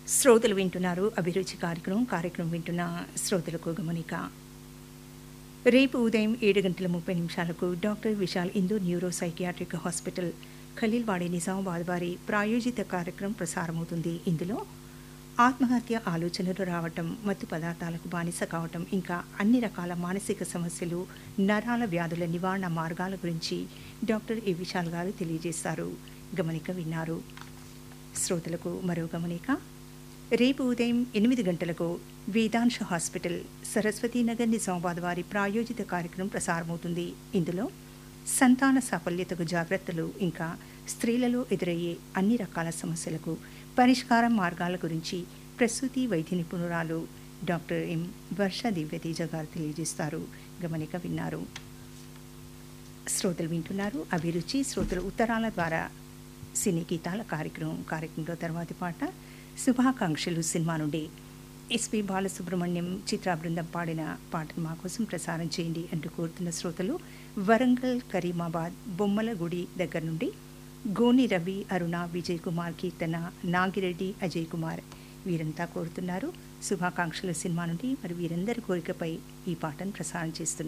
శ్రోతలు వింటున్నారు అభిరుచి కార్యక్రమం కార్యక్రమం వింటున్న శ్రోతలకు గమనిక రేపు ఉదయం ఏడు గంటల ముప్పై నిమిషాలకు doctor Vishal Indu neuro psychiatric hospital Khaleelwadi Nizamabad వారి ప్రాయోజిత కార్యక్రమం ప్రసారమవుతుంది ఇందులో ఆత్మహత్య ఆలోచనలు రావటం మత్తు పదార్థాలకు బానిస కావటం ఇంకా అన్ని రకాల మానసిక సమస్యలు నరాల వ్యాధుల నివారణ మార్గాల గురించి డాక్టర్ ఏ విశాల్ గారు తెలియజేస్తారు గమనిక విన్నారు శ్రోతలకు మరో గమనిక రేపు ఉదయం ఎనిమిది గంటలకు వేదాంశ హాస్పిటల్ సరస్వతీనగర్ నిజామాబాద్ వారి ప్రాయోజిత కార్యక్రమం ప్రసారమవుతుంది ఇందులో సంతాన సాఫల్యతకు జాగ్రత్తలు ఇంకా స్త్రీలలో ఎదురయ్యే అన్ని రకాల సమస్యలకు పరిష్కారం మార్గాల గురించి ప్రసూతి వైద్య నిపుణురాలు డాక్టర్ ఎం వర్ష దివ్యతేజ గారు తెలియజేస్తారు గమనిక విన్నారు శ్రోతలు వింటున్నారు అభిరుచి శ్రోతలు ఉత్తరాల ద్వారా సినీ గీతాల కార్యక్రమం కార్యక్రమంలో తర్వాతి పాట శుభాకాంక్షలు సినిమా నుండి ఎస్పి బాలసుబ్రహ్మణ్యం చిత్రా బృందం పాడిన పాటను మా కోసం ప్రసారం చేయండి అంటూ కోరుతున్న శ్రోతలు వరంగల్ కరీమాబాద్ బొమ్మల గుడి దగ్గర నుండి గోని రవి అరుణ విజయ్ కుమార్ కీర్తన నాగిరెడ్డి అజయ్ కుమార్ వీరంతా కోరుతున్నారు శుభాకాంక్షల సినిమా నుండి మరి వీరందరి కోరికపై ఈ పాటను ప్రసారం చేస్తున్నారు